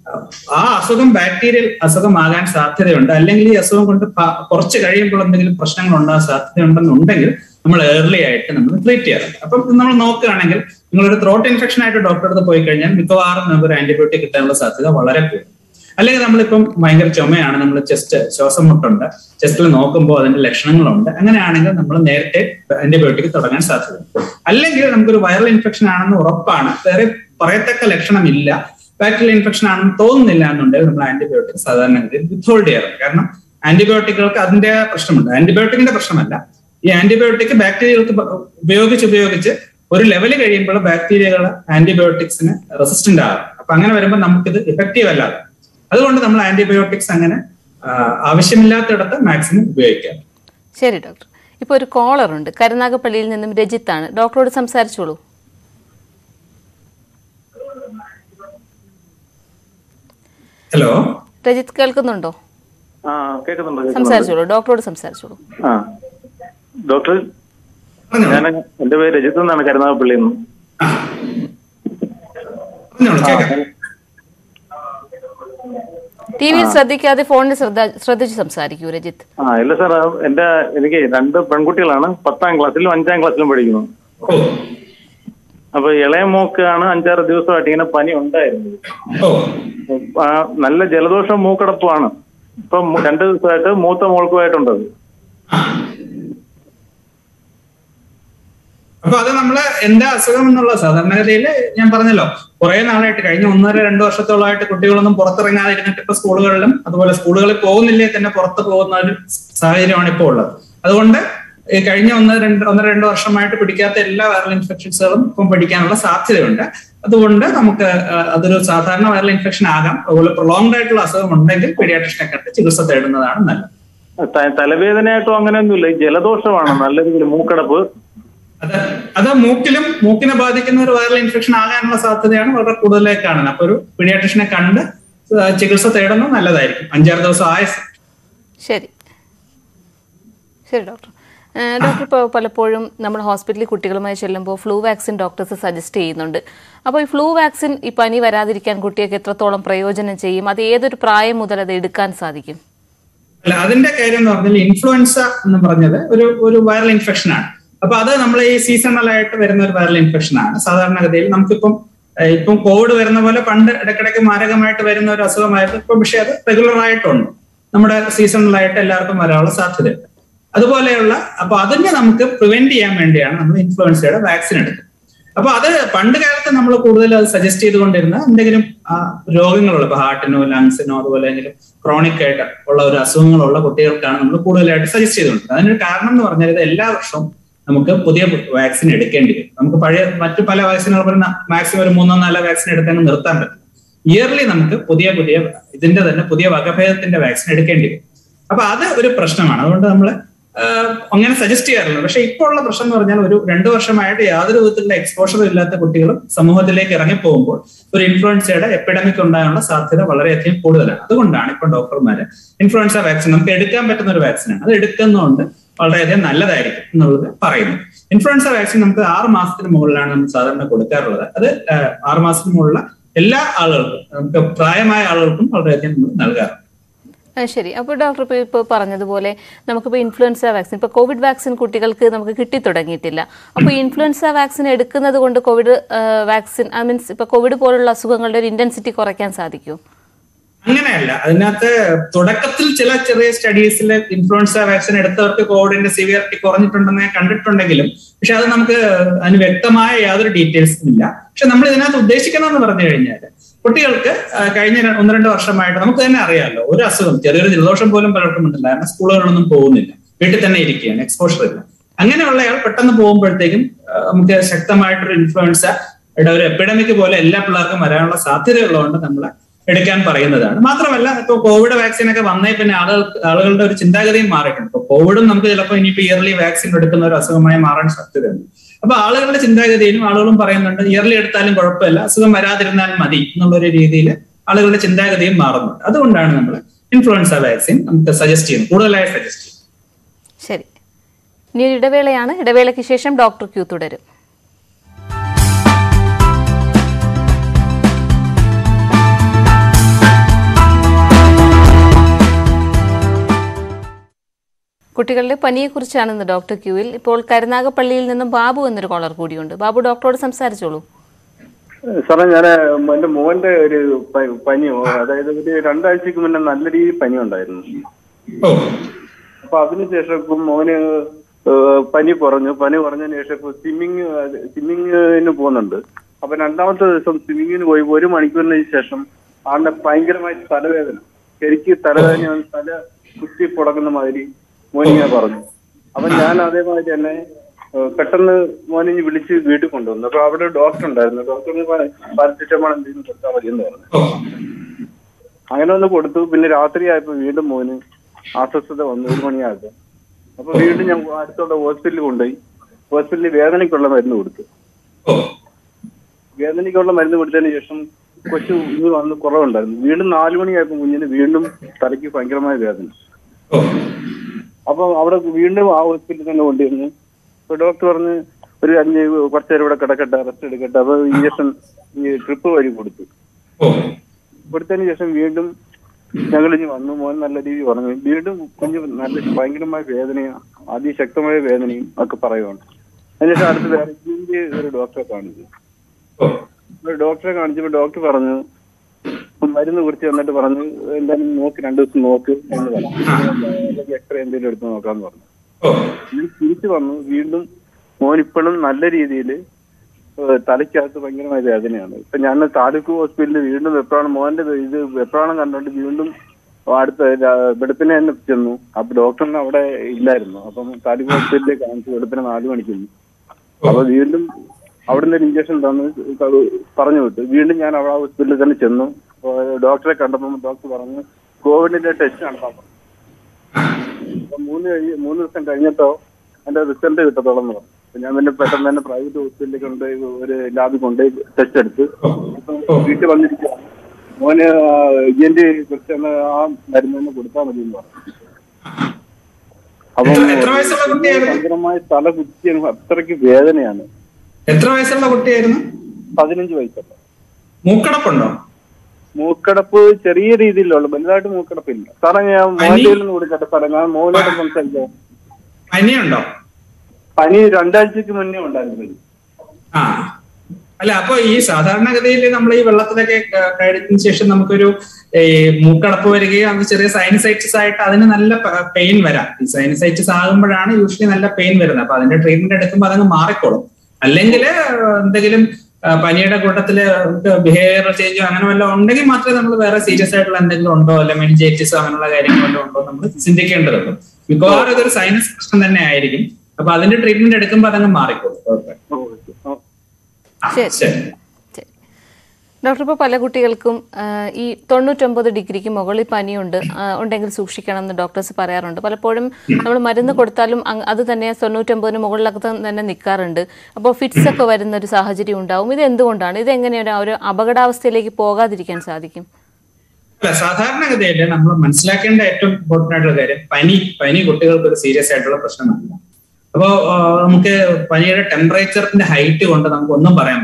ആ അസുഖം ബാക്ടീരിയൽ അസുഖമാകാൻ സാധ്യതയുണ്ട് അല്ലെങ്കിൽ ഈ അസുഖം കൊണ്ട് പ- കുറച്ച് കഴിയുമ്പോൾ എന്തെങ്കിലും പ്രശ്നങ്ങൾ ഉണ്ടാകാൻ സാധ്യതയുണ്ടെന്നുണ്ടെങ്കിൽ നമ്മൾ ഏർലി ആയിട്ട് നമ്മൾ ട്രീറ്റ് ചെയ്യാറുണ്ട് അപ്പം നമ്മൾ നോക്കുകയാണെങ്കിൽ നിങ്ങളൊരു ത്രോട്ട് ഇൻഫെക്ഷൻ ആയിട്ട് ഡോക്ടറെ അടുത്ത് പോയി കഴിഞ്ഞാൽ മിക്കവാറും നമുക്ക് ഒരു ആന്റിബയോട്ടിക് കിട്ടാനുള്ള സാധ്യത വളരെ കൂടുതൽ അല്ലെങ്കിൽ നമ്മളിപ്പം ഭയങ്കര ചുമയാണ് നമ്മൾ ചെസ്റ്റ് ശ്വാസം മുട്ടുണ്ട് ചെസ്റ്റിൽ നോക്കുമ്പോൾ അതിന്റെ ലക്ഷണങ്ങളുണ്ട് അങ്ങനെയാണെങ്കിൽ നമ്മൾ നേരത്തെ ആന്റിബയോട്ടിക് തുടങ്ങാൻ സാധ്യതയുണ്ട് അല്ലെങ്കിൽ നമുക്കൊരു വൈറൽ ഇൻഫെക്ഷൻ ആണെന്ന് ഉറപ്പാണ് വേറെ പറയത്തക്ക ലക്ഷണമില്ല ബാക്ടീരിയൽ ഇൻഫെക്ഷൻ ആണെന്ന് തോന്നുന്നില്ല എന്നുണ്ടെങ്കിൽ നമ്മൾ ആന്റിബയോട്ടിക് സാധാരണഗതിയിൽ വിത്ത്ഹോൾഡ് ചെയ്യാറുണ്ട് കാരണം ആന്റിബയോട്ടിക്കുകൾക്ക് അതിന്റെ പ്രശ്നമുണ്ട് ആന്റിബയോട്ടിക്കിന്റെ പ്രശ്നമല്ല ഈ ആന്റിബയോട്ടിക് ബാക്ടീരിയകൾക്ക് ബ- ഉപയോഗിച്ച് ഉപയോഗിച്ച് ഒരു ലെവൽ കഴിയുമ്പോൾ ബാക്ടീരിയകൾ ആന്റിബയോട്ടിക്സിന് റെസിസ്റ്റന്റ് ആകും അപ്പൊ അങ്ങനെ വരുമ്പോൾ നമുക്കിത് ഇഫക്റ്റീവ് അല്ലാതെ അതുകൊണ്ട് നമ്മൾ ആന്റിബയോട്ടിക്സ് അങ്ങനെ ആ, ആവശ്യമില്ലാത്തിടത്ത് മാക്സിമം ഉപയോഗിക്കാം ശരി ഡോക്ടർ ഇപ്പോൾ ഒരു കോളർ ഉണ്ട് കരുനാഗപ്പള്ളിയിൽ നിന്നും രജിത്താണ് ഡോക്ടറോട് സംസാരിച്ചോളൂ ഹലോ രജിത്ത് കേൾക്കുന്നുണ്ടോ ആ കേൾക്കുന്നുണ്ട് കേൾക്കുന്നുണ്ട്. സംസാരിച്ചോളൂ ഡോക്ടറോട് സംസാരിച്ചോളൂ ആ ഡോക്ടർ പറഞ്ഞോളൂ ഞാൻ എന്റെ പേര് രജിത്ത് എന്നാണ് കരുനാഗപ്പള്ളിയിൽ നിന്ന് ആ. പറഞ്ഞോളൂ കേൾക്കാം ടി വിയിൽ ശ്രദ്ധിക്കാതെ ഫോണിൽ ശ്രദ്ധ ശ്രദ്ധിച്ച് സംസാരിക്കൂ രജിത്ത് ആ ഇല്ല സാർ എന്റെ എനിക്ക് രണ്ട് പെൺകുട്ടികളാണ് പത്താം ക്ലാസ്സിലും അഞ്ചാം ക്ലാസ്സിലും പഠിക്കുന്നു ഓ അപ്പൊ ഇളയ മോക്കാണ് അഞ്ചാറ് ദിവസമായിട്ട് ഇങ്ങനെ പനി ഉണ്ടായിരുന്നത് ഓ ആ, നല്ല ജലദോഷം മൂക്കടപ്പുമാണ് ഇപ്പൊ മു- രണ്ട് ദിവസമായിട്ട് മൂത്ത മോൾക്കുമായിട്ടുണ്ടത് അപ്പൊ അത് നമ്മള് എന്താ അസുഖം എന്നുള്ള സാധാരണഗതിയിൽ ഞാൻ പറഞ്ഞല്ലോ കുറെ നാളായിട്ട് കഴിഞ്ഞ ഒന്നര രണ്ടു വർഷത്തോളമായിട്ട് കുട്ടികളൊന്നും പുറത്തിറങ്ങാതെ ഇരുന്നിട്ട് ഇപ്പൊ സ്കൂളുകളിലും അതുപോലെ സ്കൂളുകളിൽ പോകുന്നില്ലേ തന്നെ പുറത്ത് പോകുന്ന ഒരു സാഹചര്യമാണ് ഇപ്പോൾ ഉള്ളത് അതുകൊണ്ട് ഈ കഴിഞ്ഞ ഒന്ന് രണ്ട് ഒന്നര രണ്ട് വർഷമായിട്ട് പിടിക്കാത്ത എല്ലാ വൈറൽ ഇൻഫെക്ഷൻസുകളും ഇപ്പം പിടിക്കാനുള്ള സാധ്യതയുണ്ട് അതുകൊണ്ട് നമുക്ക് ആ, അതൊരു സാധാരണ വൈറൽ ഇൻഫെക്ഷൻ ആകാം അതുപോലെ പ്രൊലോങ്ഡ് ആയിട്ടുള്ള അസുഖം ഉണ്ടെങ്കിൽ പീഡിയാട്രിഷനെ കണ്ട് ചികിത്സ തേടുന്നതാണ് നല്ലത് ത- തലവേദനയായിട്ടോ അങ്ങനെയൊന്നുമില്ല ഈ ജലദോഷമാണ് നല്ല രീതിയിൽ മൂക്കടപ്പ് അത് അത് മൂക്കിലും മൂക്കിനെ ബാധിക്കുന്ന ഒരു വൈറൽ ഇൻഫെക്ഷൻ ആകാനുള്ള സാധ്യതയാണ് വളരെ കൂടുതലായി കാണുന്നത് അപ്പൊ ഒരു പീഡിയാട്രിഷനെ കണ്ട് ആ, ചികിത്സ തേടുന്നത് നല്ലതായിരിക്കും അഞ്ചാറ് ദിവസം ആയസ് ശരി ശരി ഡോക്ടർ ഏഹ് ഡോക്ടർ ഇപ്പോൾ പലപ്പോഴും നമ്മൾ ഹോസ്പിറ്റലിൽ കുട്ടികളുമായി ചെല്ലുമ്പോൾ ഫ്ലൂ വാക്സിൻ ഡോക്ടേഴ്സ് സജസ്റ്റ് ചെയ്യുന്നുണ്ട് അപ്പോൾ ഈ ഫ്ലൂ വാക്സിൻ ഈ പനി വരാതിരിക്കാൻ കുട്ടിയൊക്കെ എത്രത്തോളം പ്രയോജനം ചെയ്യും അത് ഏതൊരു പ്രായം മുതൽ അത് എടുക്കാൻ സാധിക്കും അല്ല അതിന്റെ കാര്യം എന്ന് പറഞ്ഞാൽ ഇൻഫ്ലുവൻസ എന്ന് പറഞ്ഞത് ഒരു ഒരു വൈറൽ ഇൻഫെക്ഷൻ ആണ് അപ്പൊ അത് നമ്മൾ ഈ സീസണൽ ആയിട്ട് വരുന്ന ഒരു വൈറൽ ഇൻഫെക്ഷൻ ആണ് സാധാരണഗതിയിൽ നമുക്കിപ്പം ഏഹ്, ഇപ്പം കോവിഡ് വരുന്ന പോലെ പണ്ട് ഇടയ്ക്കിടയ്ക്ക് മാരകമായിട്ട് വരുന്ന ഒരു അസുഖമായിരുന്നു ഇപ്പം പക്ഷെ അത് റെഗുലർ ആയിട്ടുണ്ട് നമ്മുടെ സീസണലായിട്ട് എല്ലാവർക്കും വരാനുള്ള സാധ്യതയുണ്ട് അതുപോലെയുള്ള അപ്പൊ അതിനെ നമുക്ക് പ്രിവെന്റ് ചെയ്യാൻ വേണ്ടിയാണ് നമ്മൾ ഇൻഫ്ലുവൻസയുടെ വാക്സിൻ എടുക്കുന്നത് അപ്പൊ അത് പണ്ട് കാലത്ത് നമ്മൾ കൂടുതൽ അത് സജസ്റ്റ് ചെയ്തുകൊണ്ടിരുന്ന എന്തെങ്കിലും ആ, രോഗങ്ങളുള്ള ഇപ്പൊ ഹാർട്ടിനോ ലങ്സിനോ അതുപോലെ എന്തെങ്കിലും ക്രോണിക് ആയിട്ട് ഉള്ള ഒരു അസുഖങ്ങളുള്ള കുട്ടികൾക്കാണ് നമ്മൾ കൂടുതലായിട്ട് സജസ്റ്റ് ചെയ്തുകൊണ്ടിരുന്നത് അതിനൊരു കാരണം എന്ന് പറഞ്ഞാൽ ഇത് എല്ലാ വർഷവും നമുക്ക് പുതിയ വാക്സിൻ എടുക്കേണ്ടി വരും നമുക്ക് പഴയ മറ്റു പല വാക്സിനുകൾ മാക്സിമം ഒരു മൂന്നോ നാലോ വാക്സിൻ എടുത്താൽ നിർത്താൻ പറ്റും ഇയർലി നമുക്ക് പുതിയ പുതിയ ഇതിന്റെ തന്നെ പുതിയ വകഭേദത്തിന്റെ വാക്സിൻ എടുക്കേണ്ടി വരും അപ്പൊ അത് ഒരു പ്രശ്നമാണ് അതുകൊണ്ട് നമ്മൾ അങ്ങനെ സജസ്റ്റ് ചെയ്യാറില്ല പക്ഷെ ഇപ്പോൾ ഉള്ള പ്രശ്നം എന്ന് പറഞ്ഞാൽ ഒരു രണ്ടു വർഷമായിട്ട് യാതൊരു വിധത്തിലുള്ള എക്സ്പോഷറും ഇല്ലാത്ത കുട്ടികളും സമൂഹത്തിലേക്ക് ഇറങ്ങി പോകുമ്പോൾ ഒരു ഇൻഫ്ലുവൻസയുടെ എപ്പിഡമിക് ഉണ്ടാകാനുള്ള സാധ്യത വളരെയധികം കൂടുതലാണ് അതുകൊണ്ടാണ് ഇപ്പൊ ഡോക്ടർമാര് ഇൻഫ്ലുവൻസ വാക്സിൻ നമുക്ക് എടുക്കാൻ പറ്റുന്ന ഒരു വാക്സിനാണ് അത് എടുക്കുന്നതുകൊണ്ട് വളരെയധികം നല്ലതായിരിക്കും എന്നുള്ളത് പറയുന്നു ഇൻഫ്ലുവൻസ വാക്സിൻ നമുക്ക് ആറ് മാസത്തിന് മുകളിലാണ് നമ്മൾ സാധാരണ കൊടുക്കാറുള്ളത് അത് ആഹ്, ആറ് മാസത്തിന് മുകളിലുള്ള എല്ലാ ആളുകൾക്കും നമുക്ക് പ്രായമായ ആളുകൾക്കും വളരെയധികം നമ്മൾ നൽകാറുണ്ട് ആ, ശരി അപ്പോൾ ഡോക്ടർ ഇപ്പോൾ ഇപ്പോൾ പറഞ്ഞതുപോലെ നമുക്കിപ്പോൾ ഇൻഫ്ലുവൻസ വാക്സിൻ ഇപ്പോൾ കോവിഡ് വാക്സിൻ കുട്ടികൾക്ക് നമുക്ക് കിട്ടി തുടങ്ങിയിട്ടില്ല അപ്പോൾ ഈ ഇൻഫ്ലുവൻസ വാക്സിൻ എടുക്കുന്നത് കൊണ്ട് കോവിഡ് ആ, വാക്സിൻ ഐ മീൻസ് ഇപ്പോൾ കോവിഡ് പോലുള്ള അസുഖങ്ങളുടെ ഒരു ഇന്റൻസിറ്റി കുറയ്ക്കാൻ സാധിക്കുമോ അങ്ങനെയല്ല അതിനകത്ത് തുടക്കത്തിൽ ചില ചെറിയ സ്റ്റഡീസിൽ ഇൻഫ്ലുവൻസ വാക്സിൻ എടുത്തവർക്ക് കോവിഡിന്റെ സിവിയറിറ്റി കുറഞ്ഞിട്ടുണ്ടെന്ന് കണ്ടിട്ടുണ്ടെങ്കിലും പക്ഷെ അത് നമുക്ക് അതിന് വ്യക്തമായ യാതൊരു ഡീറ്റെയിൽസും ഇല്ല പക്ഷെ നമ്മൾ ഇതിനകത്ത് ഉദ്ദേശിക്കുന്നതെന്ന് പറഞ്ഞു കഴിഞ്ഞാൽ കുട്ടികൾക്ക് ആ, കഴിഞ്ഞ ര- ഒന്ന് രണ്ട് വർഷമായിട്ട് നമുക്ക് തന്നെ അറിയാമല്ലോ ഒരു അസുഖം ചെറിയൊരു ജലദോഷം പോലും പലർക്കും ഉണ്ടല്ല കാരണം സ്കൂളുകളിലൊന്നും പോകുന്നില്ല വീട്ടിൽ തന്നെ ഇരിക്കുകയാണ് എക്സ്പോഷർ ഇല്ല അങ്ങനെയുള്ളയാൾ പെട്ടെന്ന് പോകുമ്പോഴത്തേക്കും ആ, നമുക്ക് ശക്തമായിട്ടൊരു ഇൻഫ്ലുവൻസ ഒരു എപ്പിഡമിക് പോലെ എല്ലാ പിള്ളേർക്കും വരാനുള്ള സാധ്യതയുള്ളതുകൊണ്ട് നമ്മൾ എടുക്കാൻ പറയുന്നതാണ് മാത്രമല്ല ഇപ്പോൾ കോവിഡ് വാക്സിൻ ഒക്കെ വന്നേ പിന്നെ ആളുകൾ ആളുകളുടെ ഒരു ചിന്താഗതിയും മാറിയിട്ടുണ്ട് ഇപ്പോൾ കോവിഡും നമുക്ക് ചിലപ്പോൾ ഇനിയിപ്പോൾ ഇയർലി വാക്സിൻ എടുക്കുന്ന ഒരു അസുഖമായി മാറാൻ സാധ്യതയുണ്ട് അപ്പൊ ആളുകളുടെ ചിന്താഗതിയിലും ആളുകളും പറയുന്നുണ്ട് ഇയർലി എടുത്താലും കുഴപ്പമില്ല അസുഖം വരാതിരുന്നാൽ മതി എന്നുള്ളൊരു രീതിയിൽ ആളുകളുടെ ചിന്താഗതിയും മാറുന്നുണ്ട് അതുകൊണ്ടാണ് നമ്മൾ ഇൻഫ്ലുവൻസ വാക്സിൻ നമുക്ക് സജസ്റ്റ് ചെയ്യുന്നത് കൂടുതലായി സജസ്റ്റ് ചെയ്യുന്നത് ശരി ഇനി ഒരു ഇടവേളയാണ് ഇടവേളയ്ക്ക് ശേഷം ഡോക്ടർ ക്യൂ തുടരും കുട്ടികളുടെ പനിയെക്കുറിച്ചാണ് ഇന്ന് ഡോക്ടർ ക്യൂവിൽ ഇപ്പോൾ കരുനാഗപ്പള്ളിയിൽ നിന്നും ബാബു എന്നൊരു കോളർ കൂടിയുണ്ട് ബാബു ഡോക്ടറോട് സംസാരിച്ചോളൂ സാറേ ഞാൻ എന്റെ മോന്റെ ഒരു പ- പനി അതായത് ഒരു രണ്ടാഴ്ചക്ക് മുന്നേ നല്ല രീതിയിൽ പനി ഉണ്ടായിരുന്നു ഓ അപ്പൊ അതിനുശേഷം ഇപ്പം മോന് ഏഹ്, പനി കുറഞ്ഞു പനി കുറഞ്ഞതിന് ശേഷം ഇപ്പൊ സ്വിമ്മിങ് സ്വിമ്മിങ്ങിന് പോകുന്നുണ്ട് അപ്പൊ രണ്ടാമത്തെ ദിവസം സ്വിമ്മിങ്ങിന് പോയി ഒരു മണിക്കൂറിന് ശേഷം ആളുടെ ഭയങ്കരമായി തലവേദന ശരിക്ക് തലവേദന വന്ന് തല കുത്തി പുടങ്ങുന്ന മാതിരി മോനിങ്ങനെ പറഞ്ഞു അപ്പൊ ഞാൻ അതേമാതിരി തന്നെ ഏഹ്, പെട്ടെന്ന് മോനെ ഇനി വിളിച്ച് വീട്ടിൽ കൊണ്ടുവന്നു അപ്പൊ അവിടെ ഡോക്ടർ ഉണ്ടായിരുന്നു ഡോക്ടറിന് പാരസിറ്റമോൾ എന്തെങ്കിലും കൊടുത്താൽ മതി എന്ന് പറഞ്ഞു ഓ അങ്ങനെ ഒന്ന് കൊടുത്തു പിന്നെ രാത്രി ആയപ്പോ വീണ്ടും മോന് അസ്വസ്ഥത വന്നു ഒരു മണിയായപ്പോ അപ്പൊ വീണ്ടും ഞാൻ അടുത്തുള്ള ഹോസ്പിറ്റലിൽ കൊണ്ടുപോയി ഹോസ്പിറ്റലിൽ വേദനയ്ക്കുള്ള മരുന്ന് കൊടുത്തു ഓ വേദനയ്ക്കുള്ള മരുന്ന് കൊടുത്തതിന് ശേഷം കൊച്ചു ഇത് വന്ന് കുറവുണ്ടായിരുന്നു വീണ്ടും നാലു മണിയായപ്പോ കുഞ്ഞിന് വീണ്ടും തലയ്ക്ക് ഭയങ്കരമായ വേദന ഓ അപ്പൊ അവിടെ വീണ്ടും ആ ഹോസ്പിറ്റലിൽ തന്നെ കൊണ്ടുവന്നു അപ്പൊ ഡോക്ടർ പറഞ്ഞ് ഒരു അഞ്ച് കുറച്ചു നേരം ഇവിടെ കിടക്കട്ടെ റെസ്റ്റ് എടുക്കട്ടെ അപ്പൊ ഇഞ്ചക്ഷൻ ഈ ട്രിപ്പ് വഴി കൊടുത്തു ഓ കൊടുത്തതിന് ശേഷം വീണ്ടും ഞങ്ങൾ ഇനി വന്നു മോൻ നല്ല രീതിയിൽ പറഞ്ഞു വീണ്ടും കുഞ്ഞ് നല്ല ഭയങ്കരമായ വേദനയും അതിശക്തമായ വേദനയും ഒക്കെ പറയുവാണ് അതിനുശേഷം അടുത്ത് വേറെ ഇന്ത്യ ഒരു ഡോക്ടറെ കാണിച്ചു ഓ ഒരു ഡോക്ടറെ കാണിച്ചപ്പോൾ ഡോക്ടർ പറഞ്ഞു മരുന്ന് കുറിച്ച് വന്നിട്ട് പറഞ്ഞു എന്തായാലും നോക്ക് രണ്ടു ദിവസം നോക്ക് എന്ന് പറഞ്ഞു എക്സ്റേ എന്തെങ്കിലും എടുത്ത് നോക്കാന്ന് പറഞ്ഞു ഓ വീണ്ടും തിരിച്ചു വന്നു വീണ്ടും മോൻ ഇപ്പോഴും നല്ല രീതിയിൽ തലയ്ക്കകത്ത് ഭയങ്കരമായ വേദനയാണ് ഇപ്പൊ ഞാൻ താലൂക്ക് ഹോസ്പിറ്റലിൽ വീണ്ടും വെപ്രാണം മോന്റെ ഇത് വെപ്രാണം കണ്ടോണ്ട് വീണ്ടും അടുത്ത രാ- വെളുപ്പിനെ തന്നെ ചെന്നു അപ്പൊ ഡോക്ടറിന് അവിടെ ഇല്ലായിരുന്നു അപ്പം താലൂക്ക് ഹോസ്പിറ്റലിൽ കാണിച്ചു വെളുപ്പിനെ നാലു മണിക്ക് ചെന്നു അപ്പൊ വീണ്ടും അവിടുന്ന് ഒരു ഇഞ്ചക്ഷൻ തന്നു അത് പറഞ്ഞു വിട്ടു വീണ്ടും ഞാൻ അവിടെ ഹോസ്പിറ്റലിൽ തന്നെ ചെന്നു അപ്പൊ ഡോക്ടറെ കണ്ടപ്പോൾ ഡോക്ടർ പറഞ്ഞു കോവിഡിന്റെ ടെസ്റ്റ് നടത്താൻ പറഞ്ഞു അപ്പൊ മൂന്ന് കഴി മൂന്ന് ദിവസം കഴിഞ്ഞിട്ടോ അതിന്റെ റിസൾട്ട് കിട്ടത്തോളം എന്ന് പറഞ്ഞു അപ്പൊ ഞാൻ പിന്നെ പെട്ടെന്ന് തന്നെ പ്രൈവറ്റ് ഹോസ്പിറ്റലിൽ കൊണ്ടുപോയി ഒരു ലാബിൽ കൊണ്ടുപോയി ടെസ്റ്റ് എടുത്ത് ഇപ്പൊ വീട്ടിൽ വന്നിരിക്കുക മോന് ഇജന്റ് കുറിച്ച് ആ മരുന്ന് തന്നെ കൊടുത്താൽ മതി എന്ന് പറഞ്ഞു അപ്പം എത്ര- എത്ര വയസ്സുള്ള കുട്ടിയായിരുന്നു? ഭയങ്കരമായ തല കുത്തി അങ്ങ് അത്രയ്ക്ക് വേദനയാണ് എത്ര വയസ്സുള്ള കുട്ടിയായിരുന്നു പതിനഞ്ച് വയസ്സല്ല മൂക്കടപ്പുണ്ടോ മൂക്കടപ്പ് ചെറിയ രീതിയിലുള്ള വലുതായിട്ട് മൂക്കടപ്പില്ല സാറേ ഞാൻ മോന്റെ നിന്ന് കൊടുക്കട്ടെ സാറേ ഞാൻ മോനോട് സംസാരിക്കാം പനിയുണ്ടോ പനി രണ്ടാഴ്ചക്ക് മുന്നേ ഉണ്ടായിരുന്നു ആ അല്ല അപ്പൊ ഈ സാധാരണഗതിയിൽ നമ്മൾ ഈ വെള്ളത്തിലൊക്കെ ക- കഴിഞ്ഞതിന് ശേഷം നമുക്കൊരു ഈ മൂക്കടപ്പ് വരികയും അത് ചെറിയ സൈനസൈറ്റിസ് ആയിട്ട് അതിന് നല്ല പെയിൻ വരാം ഈ സൈനസൈറ്റിസ് ആകുമ്പോഴാണ് യൂഷ്വലി നല്ല പെയിൻ വരുന്നത് അപ്പൊ അതിന്റെ ട്രീറ്റ്മെന്റ് എടുക്കുമ്പോൾ അതങ്ങ് മാറിക്കോളും അല്ലെങ്കിൽ എന്തെങ്കിലും ആ, പനിയുടെ കൂട്ടത്തില് ബിഹേവിയർ ചേഞ്ചോ അങ്ങനെ വല്ലതും ഉണ്ടെങ്കിൽ മാത്രമേ നമ്മൾ വേറെ സീരിയസ് ആയിട്ടുള്ള എന്തെങ്കിലും ഉണ്ടോ അല്ല മെനിജൈറ്റിസോ അങ്ങനെയുള്ള കാര്യങ്ങൾ വല്ലതും ഉണ്ടോ നമ്മൾ ചിന്തിക്കേണ്ടതുള്ളൂ മിക്കവാറും ഇതൊരു സൈനസ് പ്രശ്നം തന്നെ ആയിരിക്കും അപ്പൊ അതിന്റെ ട്രീറ്റ്മെന്റ് എടുക്കുമ്പോൾ അതങ്ങ് മാറിക്കോളും കുഴപ്പമില്ല. ആ, ശരി. ശരി ശരി ഡോക്ടർ ഇപ്പോൾ പല കുട്ടികൾക്കും ആ, ഈ തൊണ്ണൂറ്റൊമ്പത് ഡിഗ്രിക്ക് മുകളിൽ പനിയുണ്ട് ആ, ഉണ്ടെങ്കിൽ സൂക്ഷിക്കണം എന്ന് ഡോക്ടേഴ്സ് പറയാറുണ്ട് പലപ്പോഴും നമ്മൾ മരുന്ന് കൊടുത്താലും അങ് അത് തന്നെ തൊണ്ണൂറ്റൊമ്പതിന് മുകളിലൊക്കെ തന്നെ നിൽക്കാറുണ്ട് അപ്പോൾ ഫിറ്റ്സ് ഒക്കെ വരുന്ന ഒരു സാഹചര്യം ഉണ്ടാവും ഇത് എന്തുകൊണ്ടാണ് ഇത് എങ്ങനെയാണ് ആ ഒരു അപകടാവസ്ഥയിലേക്ക് പോകാതിരിക്കാൻ സാധിക്കും അല്ല സാധാരണഗതിയിൽ നമ്മൾ മനസ്സിലാക്കേണ്ട ഏറ്റവും ഇമ്പോർട്ടന്റ് ആയിട്ടുള്ള കാര്യം പനി പനി കുട്ടികൾക്ക് ഒരു സീരിയസ് ആയിട്ടുള്ള പ്രശ്നമല്ല അപ്പോ ആ, നമുക്ക് പനിയുടെ ടെമ്പറേച്ചറിന്റെ ഹൈറ്റ് കൊണ്ട് നമുക്ക് ഒന്നും പറയാൻ പറ്റില്ല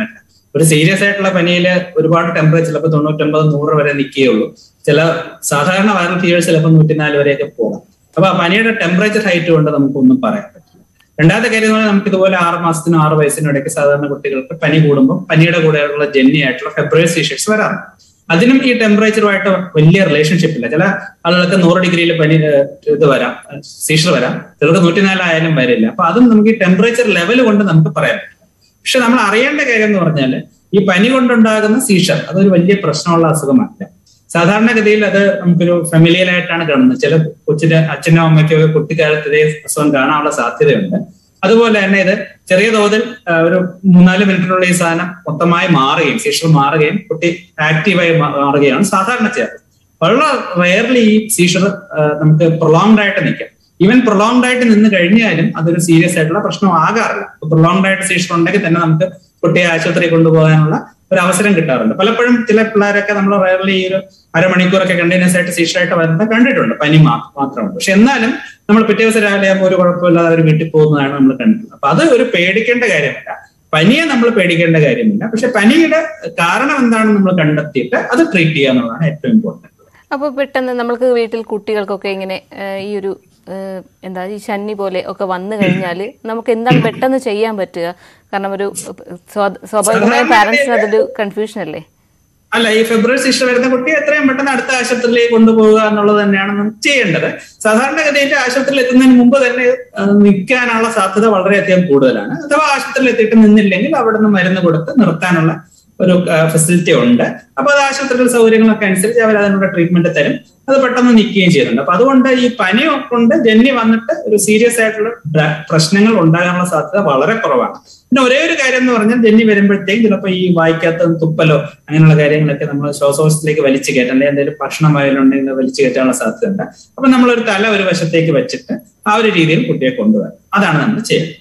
ഒരു സീരിയസ് ആയിട്ടുള്ള പനിയിൽ ഒരുപാട് ടെമ്പറേച്ചർ ചിലപ്പോൾ തൊണ്ണൂറ്റൊമ്പത് നൂറ് വരെ നിൽക്കുകയുള്ളൂ ചില സാധാരണ വൈറൽ ഫീവേഴ്സ് ചിലപ്പോൾ നൂറ്റിനാല് വരെയൊക്കെ പോകാം അപ്പൊ ആ പനിയുടെ ടെമ്പറേച്ചർ ഹൈറ്റ് കൊണ്ട് നമുക്കൊന്നും പറയാൻ പറ്റില്ല രണ്ടാമത്തെ കാര്യം എന്ന് പറഞ്ഞാൽ നമുക്ക് ഇതുപോലെ ആറ് മാസത്തിനും ആറ് വയസ്സിനും ഇടയ്ക്ക് സാധാരണ കുട്ടികൾക്ക് പനി കൂടുമ്പോൾ പനിയുടെ കൂടെയുള്ള ജന്യായിട്ടുള്ള ഫെബ്രുവരി സീഷേഴ്സ് വരാറുണ്ട് അതിനും ഈ ടെമ്പറേച്ചറുമായിട്ട് വലിയ റിലേഷൻഷിപ്പ് ഇല്ല ചില ആളുകൾക്ക് നൂറ് ഡിഗ്രിയിൽ പനി ഏഹ്, ഇത് വരാം സീഷർ വരാം ചിലർക്ക് നൂറ്റിനാലായാലും വരില്ല അപ്പൊ അതും നമുക്ക് ഈ ടെമ്പറേച്ചർ ലെവൽ കൊണ്ട് നമുക്ക് പറയാൻ പറ്റില്ല പക്ഷെ നമ്മൾ അറിയേണ്ട കാര്യം എന്ന് പറഞ്ഞാൽ ഈ പനി കൊണ്ടുണ്ടാകുന്ന സീഷർ അതൊരു വലിയ പ്രശ്നമുള്ള അസുഖമല്ല സാധാരണഗതിയിൽ അത് നമുക്കൊരു ഫെമിലിയൽ ആയിട്ടാണ് കാണുന്നത് ചില കൊച്ചിന്റെ അച്ഛനോ അമ്മയ്ക്കോ ഒക്കെ കുട്ടിക്കാലത്ത് ഇതേ അസുഖം കാണാനുള്ള സാധ്യതയുണ്ട് അതുപോലെ തന്നെ ഇത് ചെറിയ തോതിൽ ആ, ഒരു മൂന്നാല് മിനിറ്റിനുള്ള ഈ സാധനം മൊത്തമായി മാറുകയും സീഷർ മാറുകയും കുട്ടി ആക്റ്റീവായി മാ- മാറുകയാണ് സാധാരണ ചെയ്യാറ് വളരെ റെയർലി ഈ സീഷർ നമുക്ക് പ്രൊലോങ്ഡ് ആയിട്ട് നിൽക്കാം ഈവൻ പ്രൊലോങ്ഡ് ആയിട്ട് നിന്ന് കഴിഞ്ഞാലും അതൊരു സീരിയസ് ആയിട്ടുള്ള പ്രശ്നം ആകാറില്ല പ്രൊലോങ്ഡ് ആയിട്ട് സീഷർ ഉണ്ടെങ്കിൽ തന്നെ നമുക്ക് കുട്ടിയെ ആശുപത്രി കൊണ്ടുപോകാനുള്ള ഒരു അവസരം കിട്ടാറുണ്ട് പലപ്പോഴും ചില പിള്ളേരൊക്കെ നമ്മൾ റയർലി ഈ ഒരു അരമണിക്കൂറൊക്കെ കണ്ടിന്യൂസ് ആയിട്ട് സീഷർ ആയിട്ട് വരുന്നത് കണ്ടിട്ടുണ്ട് പനി മാ- മാത്രമാണ് പക്ഷെ എന്നാലും നമ്മൾ പിറ്റേ ദിവസം രാവിലെ ആകുമ്പോൾ ഒരു കുഴപ്പമില്ലാതെ അവർ വീട്ടിൽ പോകുന്നതാണ് നമ്മൾ കണ്ടിട്ടുള്ളത് അപ്പൊ അത് ഒരു പേടിക്കേണ്ട കാര്യമല്ല പനിയെ നമ്മൾ പേടിക്കേണ്ട കാര്യമില്ല പക്ഷെ പനിയുടെ കാരണം എന്താണെന്ന് നമ്മൾ കണ്ടെത്തിയിട്ട് അത് ട്രീറ്റ് ചെയ്യുക എന്നുള്ളതാണ് ഏറ്റവും ഇമ്പോർട്ടന്റ് അപ്പോൾ പെട്ടെന്ന് നമ്മൾക്ക് വീട്ടിൽ കുട്ടികൾക്കൊക്കെ ഇങ്ങനെ ആ, ഈ ഒരു ആ, എന്താ ഈ ശനി പോലെ ഒക്കെ വന്നു കഴിഞ്ഞാൽ നമുക്ക് എന്താണ് പെട്ടെന്ന് ചെയ്യാൻ പറ്റുക കാരണം ഒരു സ്വാ- സ്വാഭാവികമായ പാരന്റ്സിന് അതൊരു കൺഫ്യൂഷൻ അല്ലേ അല്ല ഈ ഫെബ്രുവരി ശിക്ഷ വരുന്ന കുട്ടിയെ എത്രയും പെട്ടെന്ന് അടുത്ത ആശുപത്രിയിലേക്ക് കൊണ്ടുപോകുക എന്നുള്ളത് തന്നെയാണ് നമുക്ക് ചെയ്യേണ്ടത് സാധാരണഗതിയിൽ ആശുപത്രിയിൽ എത്തുന്നതിന് മുമ്പ് തന്നെ ആ, നിൽക്കാനുള്ള സാധ്യത വളരെയധികം കൂടുതലാണ് അഥവാ ആശുപത്രിയിൽ എത്തിയിട്ട് നിന്നില്ലെങ്കിൽ അവിടെ നിന്ന് മരുന്ന് കൊടുത്ത് നിർത്താനുള്ള ഒരു ഫെസിലിറ്റി ഉണ്ട് അപ്പൊ അത് ആശുപത്രിയിലെ സൗകര്യങ്ങളൊക്കെ അനുസരിച്ച് അവർ അതിനുള്ള ട്രീറ്റ്മെന്റ് തരും അത് പെട്ടെന്ന് നിൽക്കുകയും ചെയ്യുന്നുണ്ട് അപ്പൊ അതുകൊണ്ട് ഈ പനി കൊണ്ട് ജന്നി വന്നിട്ട് ഒരു സീരിയസ് ആയിട്ടുള്ള ഡ- പ്രശ്നങ്ങൾ ഉണ്ടാകാനുള്ള സാധ്യത വളരെ കുറവാണ് പിന്നെ ഒരേ ഒരു കാര്യം എന്ന് പറഞ്ഞാൽ ജന്നി വരുമ്പോഴത്തേക്കും ചിലപ്പോൾ ഈ വായിക്കാത്ത തുപ്പലോ അങ്ങനെയുള്ള കാര്യങ്ങളൊക്കെ നമ്മൾ ശ്വാസകോശത്തിലേക്ക് വലിച്ചു കയറ്റാൻ അല്ലെങ്കിൽ എന്തെങ്കിലും ഭക്ഷണം വയലുണ്ടെങ്കിൽ വലിച്ചു കയറ്റാനുള്ള സാധ്യതയുണ്ട് അപ്പൊ നമ്മളൊരു തല ഒരു വശത്തേക്ക് വെച്ചിട്ട് ആ ഒരു രീതിയിൽ കുട്ടിയെ കൊണ്ടുവരാം അതാണ് നമ്മൾ ചെയ്യുന്നത്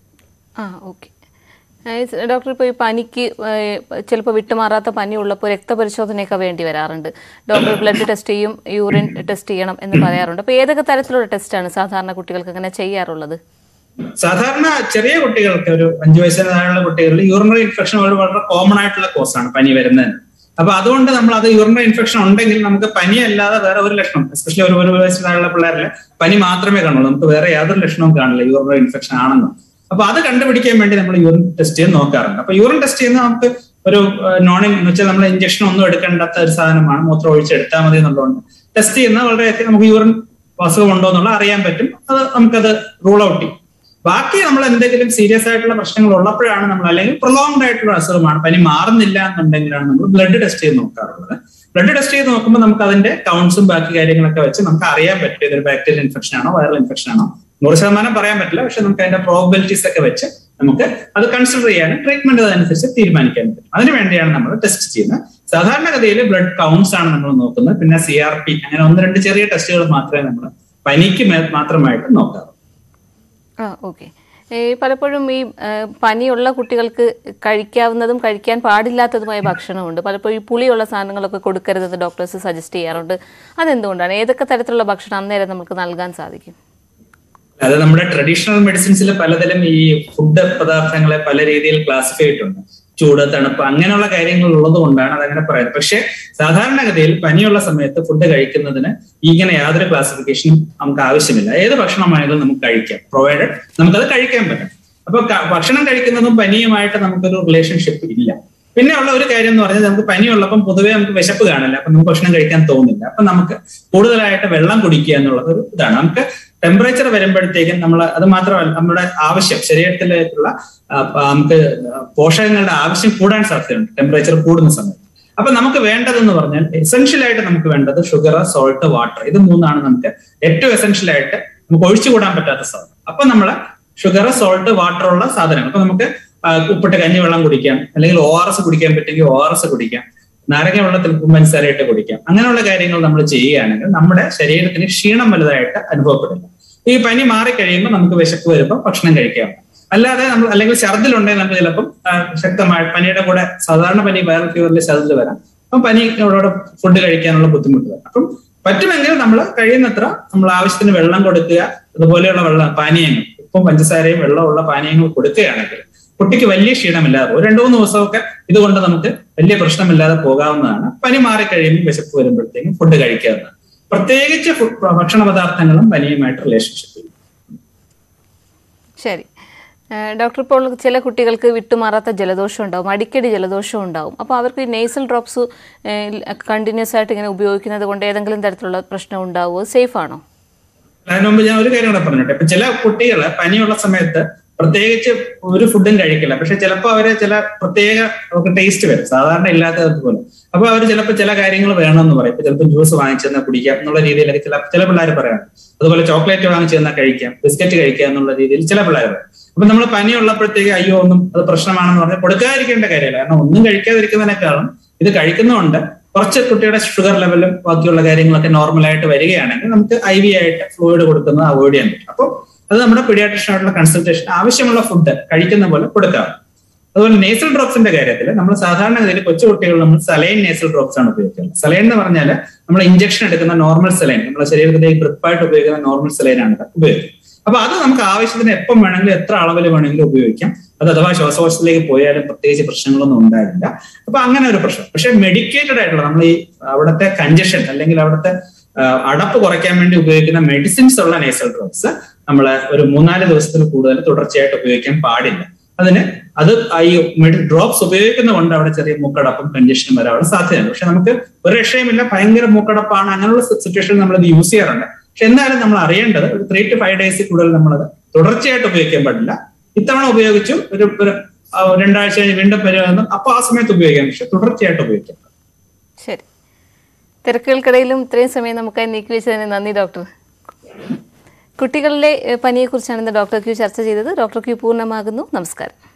ആ ഓക്കെ ഡോക്ടർ ഇപ്പോൾ ഈ പനിക്ക് ചിലപ്പോൾ വിട്ടുമാറാത്ത പനി ഉള്ളപ്പോൾ രക്തപരിശോധനയൊക്കെ വേണ്ടി വരാറുണ്ട് ഡോക്ടർ ബ്ലഡ് ടെസ്റ്റ് ചെയ്യും യൂറിൻ ടെസ്റ്റ് ചെയ്യണം എന്ന് പറയാറുണ്ട് അപ്പോൾ ഏതൊക്കെ തരത്തിലുള്ള ടെസ്റ്റാണ് സാധാരണ കുട്ടികൾക്ക് അങ്ങനെ ചെയ്യാറുള്ളത് സാധാരണ ചെറിയ കുട്ടികൾക്ക് ഒരു അഞ്ചു വയസ്സിന് താഴെയുള്ള കുട്ടികളിൽ യൂറിനറി ഇൻഫെക്ഷൻ ഒരു വളരെ കോമൺ ആയിട്ടുള്ള കോസാണ് പനി വരുന്നത് അപ്പൊ അതുകൊണ്ട് നമ്മൾ അത് യൂറിനറി ഇൻഫെക്ഷൻ ഉണ്ടെങ്കിൽ നമുക്ക് പനി അല്ലാതെ വേറെ ഒരു ലക്ഷണം എസ്പെഷ്യലി ഒരു ഒരു വയസ്സിന് താഴെയുള്ള പിള്ളേരിൽ പനി മാത്രമേ കാണുള്ളൂ നമുക്ക് വേറെ യാതൊരു ലക്ഷണവും കാണില്ല യൂറിനറി ഇൻഫെക്ഷൻ ആണെന്ന് അപ്പൊ അത് കണ്ടുപിടിക്കാൻ വേണ്ടി നമ്മൾ യൂറിൻ ടെസ്റ്റ് ചെയ്യാൻ നോക്കാറുണ്ട് അപ്പൊ യൂറിൻ ടെസ്റ്റ് ചെയ്യുന്ന നമുക്ക് ഒരു നോൺ എന്ന് വെച്ചാൽ നമ്മൾ ഇഞ്ചക്ഷൻ ഒന്നും എടുക്കേണ്ടാത്ത ഒരു സാധനമാണ് മൂത്രം ഒഴിച്ചെടുത്താൽ മതി എന്നുള്ളതുകൊണ്ട് ടെസ്റ്റ് ചെയ്യുന്ന വളരെയധികം നമുക്ക് യൂറിൻ അസുഖം ഉണ്ടോ എന്നുള്ളത് അറിയാൻ പറ്റും അത് നമുക്കത് റൂൾ ഔട്ട് ചെയ്യും ബാക്കി നമ്മൾ എന്തെങ്കിലും സീരിയസ് ആയിട്ടുള്ള പ്രശ്നങ്ങൾ ഉള്ളപ്പോഴാണ് നമ്മൾ അല്ലെങ്കിൽ പ്രൊലോങ്ഡ് ആയിട്ടുള്ള അസുഖമാണ് പനി മാറുന്നില്ല എന്നുണ്ടെങ്കിലാണ് നമ്മൾ ബ്ലഡ് ടെസ്റ്റ് ചെയ്ത് നോക്കാറുള്ളത് ബ്ലഡ് ടെസ്റ്റ് ചെയ്ത് നോക്കുമ്പോൾ നമുക്ക് അതിന്റെ കൗണ്ട്സും ബാക്കി കാര്യങ്ങളൊക്കെ വെച്ച് നമുക്ക് അറിയാൻ പറ്റും ഇതൊരു ബാക്ടീരിയൽ ഇൻഫെക്ഷൻ ആണോ വൈറൽ ഇൻഫെക്ഷൻ ആണോ നൂറ് ശതമാനം പറയാൻ പറ്റില്ല പക്ഷെ നമുക്ക് അതിന്റെ പ്രോബിലിറ്റീസ് ഒക്കെ വെച്ച് നമുക്ക് അത് കൺസിഡർ ചെയ്യാനും ട്രീറ്റ്മെന്റ് അതനുസരിച്ച് തീരുമാനിക്കാൻ പറ്റും അതിനു വേണ്ടിയാണ് നമ്മൾ ടെസ്റ്റ് ചെയ്യുന്നത് സാധാരണഗതിയിൽ ബ്ലഡ് കൗണ്ട്സ് ആണ് നമ്മൾ നോക്കുന്നത് പിന്നെ സി ആർ പി അങ്ങനെ ഒന്ന് രണ്ട് ചെറിയ ടെസ്റ്റുകൾ മാത്രമേ നമ്മൾ പനിക്ക് മേ- മാത്രമായിട്ട് നോക്കാറുള്ളൂ ആ ഓക്കെ പലപ്പോഴും ഈ ആ, പനിയുള്ള കുട്ടികൾക്ക് കഴിക്കാവുന്നതും കഴിക്കാൻ പാടില്ലാത്തതുമായ ഭക്ഷണമുണ്ട് പലപ്പോഴും ഈ പുളിയുള്ള സാധനങ്ങളൊക്കെ കൊടുക്കരുതെന്ന് ഡോക്ടേഴ്സ് സജസ്റ്റ് ചെയ്യാറുണ്ട് അതെന്തുകൊണ്ടാണ് ഏതൊക്കെ തരത്തിലുള്ള ഭക്ഷണം അന്നേരം നമുക്ക് നൽകാൻ സാധിക്കും അത് നമ്മുടെ ട്രഡീഷണൽ മെഡിസിൻസിൽ പലതരം ഈ ഫുഡ് പദാർത്ഥങ്ങളെ പല രീതിയിൽ ക്ലാസിഫൈ ചെയ്തിട്ടുണ്ട് ചൂട് തണുപ്പ് അങ്ങനെയുള്ള കാര്യങ്ങൾ ഉള്ളത് കൊണ്ടാണ് അതങ്ങനെ പറയുന്നത് പക്ഷെ സാധാരണഗതിയിൽ പനിയുള്ള സമയത്ത് ഫുഡ് കഴിക്കുന്നതിന് ഇങ്ങനെ യാതൊരു ക്ലാസിഫിക്കേഷനും നമുക്ക് ആവശ്യമില്ല ഏത് ഭക്ഷണമായാലും നമുക്ക് കഴിക്കാം പ്രൊവൈഡഡ് നമുക്കത് കഴിക്കാൻ പറ്റും അപ്പൊ ക- ഭക്ഷണം കഴിക്കുന്നതും പനിയുമായിട്ട് നമുക്കൊരു റിലേഷൻഷിപ്പ് ഇല്ല പിന്നെ ഉള്ള ഒരു കാര്യം എന്ന് പറഞ്ഞാൽ നമുക്ക് പനിയുള്ളപ്പം പൊതുവേ നമുക്ക് വിശപ്പ് കാണില്ല അപ്പൊ നമുക്ക് ഭക്ഷണം കഴിക്കാൻ തോന്നില്ല അപ്പൊ നമുക്ക് കൂടുതലായിട്ട് വെള്ളം കുടിക്കുക എന്നുള്ളത് ഒരു ഇതാണ് നമുക്ക് ടെമ്പറേച്ചർ വരുമ്പോഴത്തേക്കും നമ്മൾ അത് മാത്രമല്ല നമ്മുടെ ആവശ്യം ശരീരത്തിലേക്കുള്ള ആ, പ- നമുക്ക് പോഷകങ്ങളുടെ ആവശ്യം കൂടാൻ സാധ്യതയുണ്ട് ടെമ്പറേച്ചർ കൂടുന്ന സമയത്ത് അപ്പൊ നമുക്ക് വേണ്ടതെന്ന് പറഞ്ഞാൽ എസെൻഷ്യൽ ആയിട്ട് നമുക്ക് വേണ്ടത് ഷുഗർ സോൾട്ട് വാട്ടർ ഇത് മൂന്നാണ് നമുക്ക് ഏറ്റവും എസെൻഷ്യൽ ആയിട്ട് നമുക്ക് ഒഴിച്ചുകൂടാൻ പറ്റാത്ത സാധനം അപ്പൊ നമ്മള് ഷുഗർ സോൾട്ട് വാട്ടർ ഉള്ള സാധനങ്ങൾ അപ്പൊ നമുക്ക് ആ, ഉപ്പിട്ട് കഞ്ഞിവെള്ളം കുടിക്കാം അല്ലെങ്കിൽ ഒ ആർ എസ് കുടിക്കാൻ പറ്റുമെങ്കിൽ ഒ ആർ എസ് കുടിക്കാം നാരങ്ങ വെള്ളത്തിൽ ഉപ്പും പഞ്ചസാരയിട്ട് കുടിക്കാം അങ്ങനെയുള്ള കാര്യങ്ങൾ നമ്മൾ ചെയ്യുകയാണെങ്കിൽ നമ്മുടെ ശരീരത്തിന് ക്ഷീണം വലുതായിട്ട് അനുഭവപ്പെടില്ല ഈ പനി മാറിക്കഴിയുമ്പോൾ നമുക്ക് വിശപ്പ് വരുമ്പോൾ ഭക്ഷണം കഴിക്കാം അല്ലാതെ നമ്മൾ അല്ലെങ്കിൽ ഛർദിലുണ്ടെങ്കിൽ നമുക്ക് ചിലപ്പം ആ, ശക്തമായ പനിയുടെ കൂടെ സാധാരണ പനി വൈറൽ ഫീവറിൽ ഛർദിൽ വരാം അപ്പം പനിയോട് ഫുഡ് കഴിക്കാനുള്ള ബുദ്ധിമുട്ട് വരാം അപ്പം പറ്റുമെങ്കിൽ നമ്മൾ കഴിയുന്നത്ര നമ്മൾ ആവശ്യത്തിന് വെള്ളം കൊടുക്കുക അതുപോലെയുള്ള വെള്ളം പാനീയങ്ങൾ ഉപ്പും പഞ്ചസാരയും വെള്ളമുള്ള പാനീയങ്ങൾ കൊടുക്കുകയാണെങ്കിൽ കുട്ടിക്ക് വലിയ ക്ഷീണമില്ലാതെ പോകും രണ്ടു മൂന്ന് ദിവസമൊക്കെ ഇതുകൊണ്ട് നമുക്ക് വലിയ പ്രശ്നമില്ലാതെ പോകാവുന്നതാണ് പനി മാറിക്കഴിയുമ്പോൾ വിശപ്പ് വരുമ്പോഴത്തേക്കും ഫുഡ് കഴിക്കാവുന്നതാണ് പ്രത്യേകിച്ച് ഫുഡ് ഭക്ഷണ പദാർത്ഥങ്ങളും പനിയുമായിട്ട് റിലേഷൻഷിപ്പ് ശരി ഏഹ് ഡോക്ടർ ഇപ്പോൾ ചില കുട്ടികൾക്ക് വിട്ടുമാറാത്ത ജലദോഷം ഉണ്ടാവും അടിക്കടി ജലദോഷം ഉണ്ടാവും അപ്പോൾ അവർക്ക് ഈ നെയ്സൽ ഡ്രോപ്സ് കണ്ടിന്യൂസ് ആയിട്ട് ഇങ്ങനെ ഉപയോഗിക്കുന്നത് കൊണ്ട് ഏതെങ്കിലും തരത്തിലുള്ള പ്രശ്നം ഉണ്ടാവുമോ സേഫ് ആണോ അതിന് മുമ്പ് ഞാൻ ഒരു കാര്യം കൂടെ പറഞ്ഞോട്ടെ ഇപ്പൊ ചില കുട്ടികള് പനിയുള്ള സമയത്ത് പ്രത്യേകിച്ച് ഒരു ഫുഡും കഴിക്കില്ല പക്ഷെ ചിലപ്പോൾ അവര് ചില പ്രത്യേക ടേസ്റ്റ് വരും സാധാരണ ഇല്ലാത്തതുപോലെ അപ്പൊ അവർ ചിലപ്പോൾ ചില കാര്യങ്ങൾ വേണമെന്ന് പറയും ഇപ്പൊ ചിലപ്പോൾ ജ്യൂസ് വാങ്ങിച്ചു തന്നാൽ കുടിക്കാം എന്നുള്ള രീതിയിലൊക്കെ ചില ചില പിള്ളേർ പറയാം അതുപോലെ ചോക്ലേറ്റ് വാങ്ങിച്ചു തന്നാൽ കഴിക്കാം ബിസ്ക്കറ്റ് കഴിക്കാം എന്നുള്ള രീതിയിൽ ചില പിള്ളേർ പറയും അപ്പൊ നമ്മൾ പനി ഉള്ളപ്പോഴത്തേക്ക് അയ്യോ ഒന്നും അത് പ്രശ്നമാണെന്ന് പറഞ്ഞാൽ കൊടുക്കാതിരിക്കേണ്ട കാര്യമില്ല കാരണം ഒന്നും കഴിക്കാതിരിക്കുന്നതിനേക്കാളും ഇത് കഴിക്കുന്നതുകൊണ്ട് കുറച്ച് കുട്ടിയുടെ ഷുഗർ ലെവലും ബാക്കിയുള്ള കാര്യങ്ങളൊക്കെ നോർമലായിട്ട് വരികയാണെങ്കിൽ നമുക്ക് ഐ വി ആയിട്ട് ഫ്ലൂയിഡ് കൊടുക്കുന്നത് അവോയ്ഡ് ചെയ്യാൻ പറ്റും അപ്പോൾ അത് നമ്മുടെ പീഡിയാട്രിഷനായിട്ടുള്ള കൺസൾട്ടേഷൻ ആവശ്യമുള്ള ഫുഡ് കഴിക്കുന്ന പോലെ കൊടുക്കാം അതുപോലെ നേസൽ ഡ്രോപ്സിന്റെ കാര്യത്തിൽ നമ്മൾ സാധാരണഗതിയിൽ കൊച്ചു കുട്ടികൾ നമ്മൾ സലൈൻ നേസൽ ഡ്രോപ്സ് ആണ് ഉപയോഗിക്കുന്നത് സലൈൻ എന്ന് പറഞ്ഞാൽ നമ്മൾ ഇഞ്ചക്ഷൻ എടുക്കുന്ന നോർമൽ സലൈൻ നമ്മുടെ ശരീരത്തിലേക്ക് ഗ്രിപ്പായിട്ട് ഉപയോഗിക്കുന്ന നോർമൽ സലൈൻ ആണ് ഇത് ഉപയോഗിക്കുന്നത് അപ്പൊ അത് നമുക്ക് ആവശ്യത്തിന് എപ്പം വേണമെങ്കിലും എത്ര അളവിൽ വേണമെങ്കിലും ഉപയോഗിക്കാം അത് അഥവാ ശ്വാസകോശത്തിലേക്ക് പോയാലും പ്രത്യേകിച്ച് പ്രശ്നങ്ങളൊന്നും ഉണ്ടാകില്ല അപ്പൊ അങ്ങനെ ഒരു പ്രശ്നം പക്ഷെ മെഡിക്കേറ്റഡ് ആയിട്ടുള്ള നമ്മൾ ഈ അവിടുത്തെ കഞ്ചഷൻ അല്ലെങ്കിൽ അവിടുത്തെ ആ, അടപ്പ് കുറയ്ക്കാൻ വേണ്ടി ഉപയോഗിക്കുന്ന മെഡിസിൻസ് ഉള്ള നേസൽ ഡ്രോപ്സ് നമ്മൾ ഒരു മൂന്നാല് ദിവസത്തിൽ കൂടുതൽ തുടർച്ചയായിട്ട് ഉപയോഗിക്കാൻ പാടില്ല അതിന് അത് ആ ഈ ഡ്രോപ്സ് ഉപയോഗിക്കുന്നതുകൊണ്ട് അവിടെ ചെറിയ മൂക്കടപ്പും കഞ്ചഷനും വരാനുള്ള സാധ്യതയുണ്ട് പക്ഷെ നമുക്ക് ഒരു രക്ഷയുമില്ല ഭയങ്കര മൂക്കടപ്പാണ് അങ്ങനെയുള്ള സിറ്റുവേഷനിൽ നമ്മൾ ഇത് യൂസ് ചെയ്യാറുണ്ട് പക്ഷെ എന്നാലും നമ്മൾ അറിയേണ്ടത് ഒരു ത്രീ ടു ഫൈവ് ഡേയ്സിൽ കൂടുതൽ നമ്മളത് തുടർച്ചയായിട്ട് ഉപയോഗിക്കാൻ പാടില്ല ഇത്തവണ ഉപയോഗിച്ചു ഒരു ഒരു ആ, രണ്ടാഴ്ച കഴിഞ്ഞ് വീണ്ടും വരുമെന്നും അപ്പൊ ആ സമയത്ത് ഉപയോഗിക്കാം പക്ഷെ തുടർച്ചയായിട്ട് ഉപയോഗിക്കാം ശരി തിരക്കുകൾക്കിടയിലും ഇത്രയും സമയം നമുക്കായി നീക്കി വെച്ചതിന് നന്ദി ഡോക്ടർ കുട്ടികളിലെ ഏഹ്, പനിയെക്കുറിച്ചാണ് ഇന്ന് ഡോക്ടർ ക്യൂ ചർച്ച ചെയ്തത് ഡോക്ടർ ക്യൂ പൂർണ്ണമാകുന്നു നമസ്കാരം